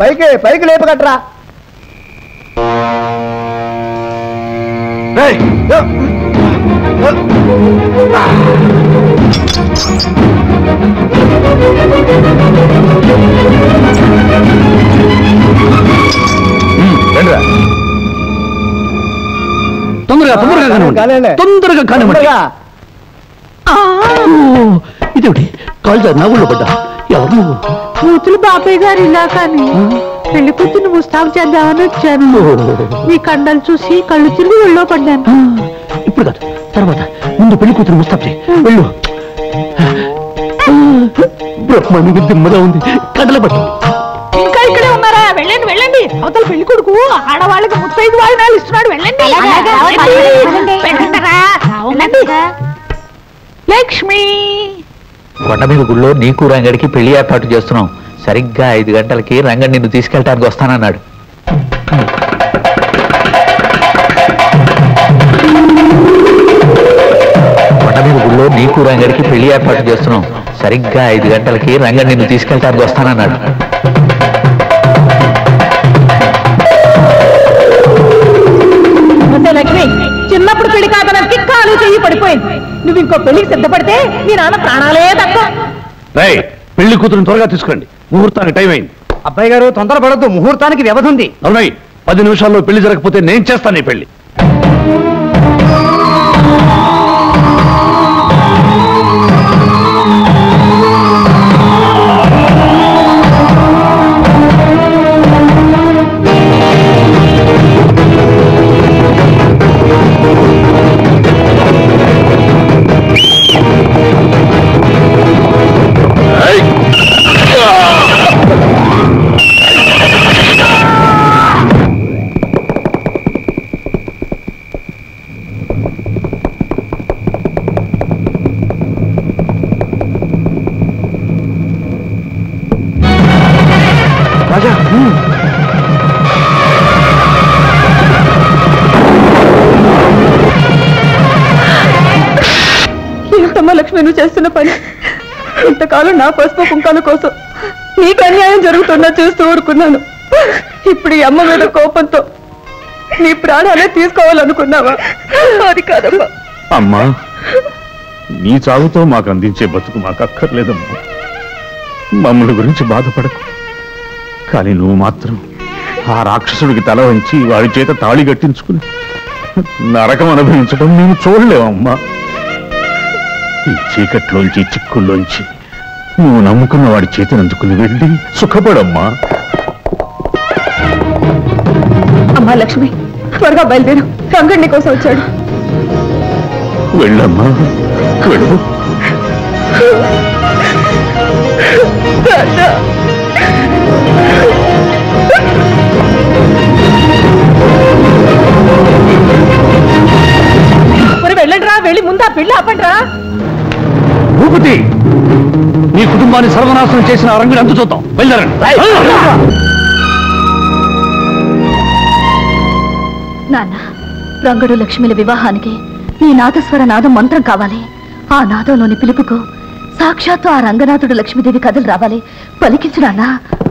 పైకి పైకి లేపు కట్టరా తొందరగా తొందరగా కానివ్వండి కానివ్వండి. తొందరగా కానివ్వండి తొందరగా. ఓ, ఇదేమిటి కాళ్ళు జారి నా ఊళ్ళో పడ్డా ఎవరు నువ్వు కూతురు బాబాయ్ గారు ఇలా కానీ పెళ్లి కూతురు ముస్తాబు చేద్దామని వచ్చాను మీ కండలు చూసి కళ్ళు తిరిగి ఒళ్ళో పడ్డాను ఆ, ఇప్పుడు కాదు తర్వాత ముందు పెళ్లి కూతురు ముస్తాబ్ చేయి వెళ్ళు బ్రహ్మానికి దిమ్మగా ఉంది కడల పట్టు ఇంకా ఇక్కడే ఉన్నారా వెళ్ళండి వెళ్ళండి అవతల పెళ్లి కొడుకు ఆడవాళ్ళకి ముత్తైదు వాయినాలు ఇస్తున్నాడు వెళ్ళండి అలాగే, వెళ్ళండి. వెళ్ళండి. వెళ్ళండిరా. వెళ్ళండి. లక్ష్మి కొండ మీద గుళ్ళో నీకు రంగడికి పెళ్లి ఏర్పాటు చేస్తున్నాం సరిగ్గా ఐదు గంటలకి రంగడి నిన్ను తీసుకెళ్ళటానికి వస్తానన్నాడు కొండ మీద గుళ్ళో నీకు రంగడికి పెళ్లి ఏర్పాటు చేస్తున్నాం సరిగ్గా ఐదు గంటలకి రంగడి నిన్ను తీసుకెళ్ళటానికి వస్తానన్నాడు అంతే లక్ష్మి చిన్నప్పుడు పెళ్లి కాదనకి కాలు చెయ్యి పడిపోయింది నువ్వు ఇంకో పెళ్లికి సిద్ధపడితే మీ నాన్న ప్రాణాలే తక్కువ రై పెళ్లి కూతురుని త్వరగా తీసుకురండి ముహూర్తానికి టైం అయింది అబ్బాయి గారు తొందరపడద్దు ముహూర్తానికి వ్యవధి ఉంది అవునై పది నిమిషాల్లో పెళ్లి జరగకపోతే నేను చేస్తాను ఈ పెళ్లి రాజా ఏంటమ్మా లక్ష్మి నువ్వు చేస్తున్న పని ఇంతకాలం నా పసుపు కుంకాల కోసం నీకు అన్యాయం జరుగుతున్నా చూస్తూ ఊరుకున్నాను ఇప్పుడు ఈ అమ్మ మీద కోపంతో నీ ప్రాణాలే తీసుకోవాలనుకున్నావా అది కాదమ్మా అమ్మా నీ చావుతో మాకు అందించే బతుకు మాకు అక్కర్లేదమ్మా మమ్మల్ని గురించి బాధపడకు కానీ నువ్వు మాత్రం ఆ రాక్షసుడికి తల వంచి వాడి చేత తాళి కట్టించుకుని నరకం అనుభవించడం మేము చూడలేమమ్మా ఈ చీకట్లోంచి చిక్కుల్లోంచి నువ్వు నమ్ముకున్న వాడి చేతిని అందుకుని వెళ్ళి సుఖపడమ్మా అమ్మా లక్ష్మి త్వరగా బయలుదేరు రంగడి కోసం వచ్చాడు వెళ్ళమ్మా వెళ్ళు మరి వెళ్ళండి రా వెళ్ళి ముందా పెళ్లి ఆపండి రా భూపతి నీ కుటుంబాన్ని సర్వనాశనం చేసిన ఆ రంగుని అంతు చూద్దాం బయలుదేరండి నాన్న రంగడు లక్ష్మిల వివాహానికి నీ నాదస్వర నాదం మంత్రం కావాలి ఆ నాదంలోని పిలుపుకు సాక్షాత్తు ఆ రంగనాథుడు లక్ష్మీదేవి కథలు రావాలి పలికించు నాన్నా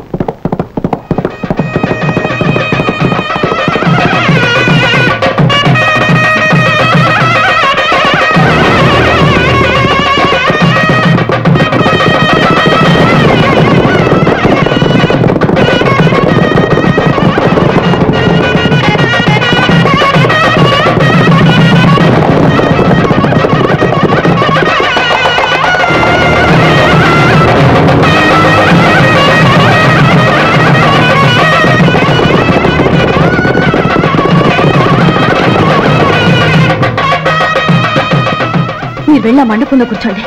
మీరు వెళ్ళి ఆ మండపంలో కూర్చోండి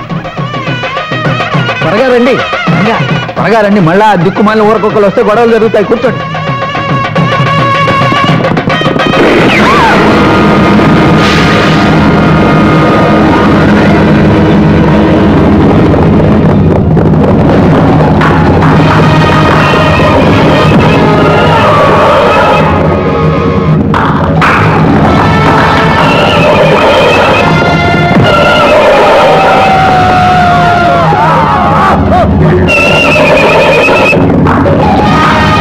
త్వరగా రండి త్వరగా త్వరగా రండి మళ్ళా దిక్కుమాలిన ఊరకొక్కలు వస్తే గొడవలు జరుగుతాయి కూర్చోండి ఆ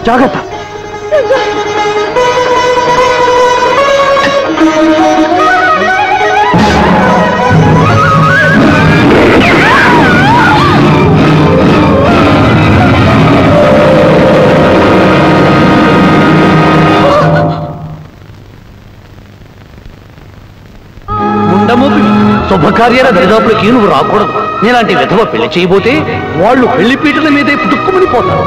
జాగ్రత్త ఉండమోపి శుభకార్యాల దరిదాపులకి నువ్వు రాకూడదు నేలాంటి విధవ పెళ్లి చేయబోతే వాళ్ళు పెళ్లి పీటల మీదే పుట్టుక్కుమని పోతారు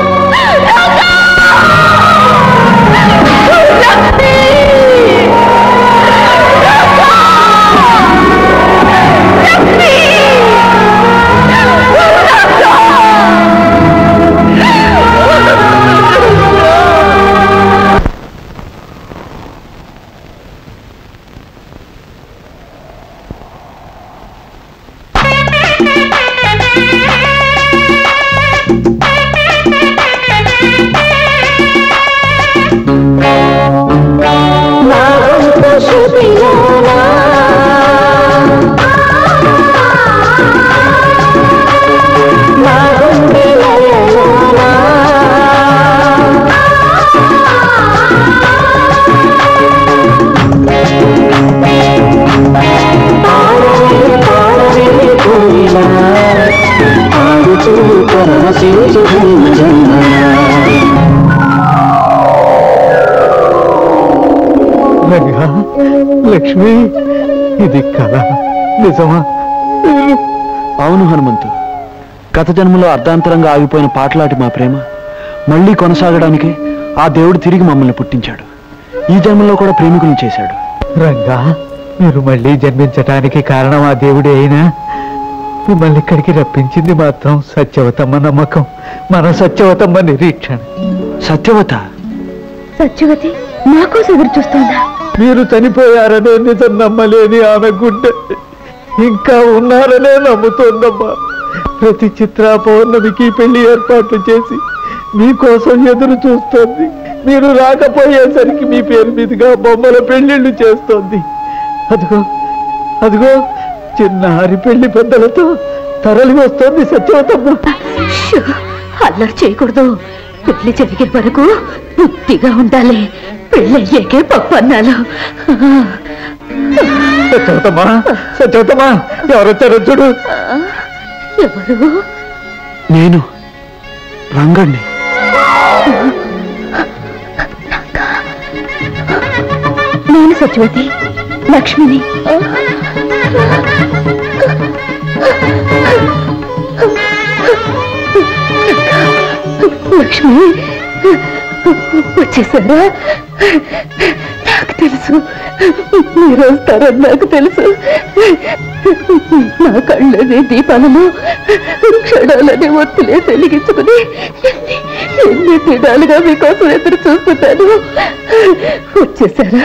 రంగా లక్ష్మి ఇది కళ నిజమా అవును హనుమంతు గత జన్మలో అర్ధాంతరంగా ఆగిపోయిన పాటలాటి మా ప్రేమ మళ్ళీ కొనసాగడానికి ఆ దేవుడు తిరిగి మమ్మల్ని పుట్టించాడు ఈ జన్మలో కూడా ప్రేమికులను చేశాడు రంగా మీరు మళ్ళీ జన్మించటానికి కారణం ఆ దేవుడే అయినా మిమ్మల్ని ఇక్కడికి రప్పించింది మాత్రం సత్యవతమ్మ నమ్మకం మన సత్యవతమ్మ నిరీక్షణ సత్యవత సత్యవతి నా కోసం ఎదురు చూస్తోందా మీరు చనిపోయారనే నిజం నమ్మలేని ఆమె గుడ్డ ఇంకా ఉన్నారనే నమ్ముతోందమ్మా ప్రతి చిత్ర పౌర్ణమికి పెళ్లి ఏర్పాట్లు చేసి మీకోసం ఎదురు చూస్తోంది మీరు రాకపోయేసరికి మీ పేరు మీదుగా బొమ్మల పెళ్లిళ్ళు చేస్తోంది అదిగో అదిగో చిన్నారి పెళ్లి పెద్దలతో తరలి వస్తోంది సత్యవతమ్మ షూ, అల్లరి చేయకూడదు పెళ్లి జరిగే వరకు బుద్ధిగా ఉండాలి పెళ్ళయ్యాకే పప్పన్నాలు సత్యవతమ్మా సత్యవతమ్మా ఎవరొచ్చారో చూడు ఎవరు నేను రంగణ్ణి నేను సత్యవతి లక్ష్మిని లక్ష్మి వచ్చేసారా నాకు తెలుసు మీరు వస్తారని నాకు తెలుసు నా కళ్ళని దీపాలను క్షణాలని ఒత్తిలే వెలిగించుకుని ఎన్ని ఎన్ని దినాలుగా మీకోసం ఎదురు చూస్తున్నాను వచ్చేసారా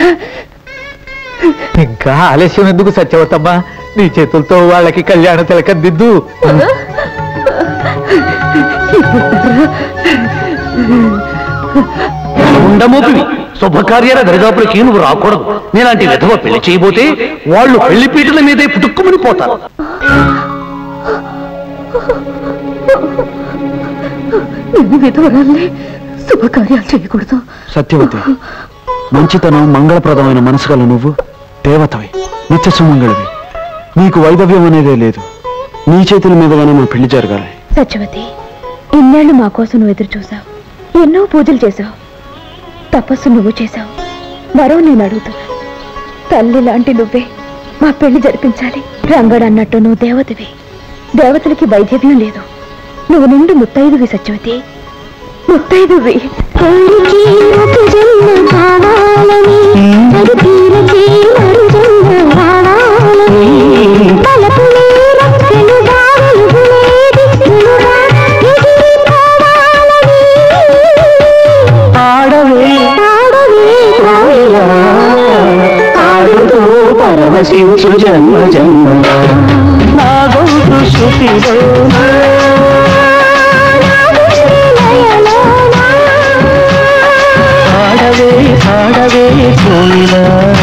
ఇంకా ఆలస్యం ఎందుకు సత్యవతమ్మా నీ చేతులతో వాళ్ళకి కళ్యాణ తిలకం దిద్దు ఉండమోపివి శుభకార్యాల దరిదాపులకి నువ్వు రాకూడదు నేలాంటి విధవ పెళ్లి చేయబోతే వాళ్ళు పెళ్లి పీటల మీదే పుట్టుక్కుమని పోతారు నేను విధవరాల్ని శుభకార్యాలు చేయకూడదు సత్యవతి మంచితనం మంగళప్రదమైన మనసు గల నువ్వు దేవతవి నిత్య సుమంగళవి నీకు వైదవ్యం అనేదే లేదు నీ చేతుల మీదుగానే మా పెళ్లి జరగాలి సత్యవతి ఇన్నేళ్లు మా కోసం నువ్వు ఎదురు చూసావు ఎన్నో పూజలు చేశావు తపస్సు నువ్వు చేశావు మరో నేను అడుగుతున్నా తల్లి లాంటి నువ్వే మా పెళ్లి జరిపించాలి రంగడు అన్నట్టు నువ్వు దేవతవి దేవతలకి వైద్యవ్యం లేదు నువ్వు నిండు ముత్తైదువి సత్యవతి ముత్తైదువి కోరికే ఒక జన్మ కావాలని తరుపీరకే మరు జన్మ రావాలని తలపులే రక్షలు దారులుగులే దిక్కులుగా ఎగిరిపోవాలని ఆడవే ఆడవే కోయిలా ఆడుతూ పరవశించు జన్మ జన్మ నా గొంతు శృతిలో ఆడవే ఆడవే కోయిలా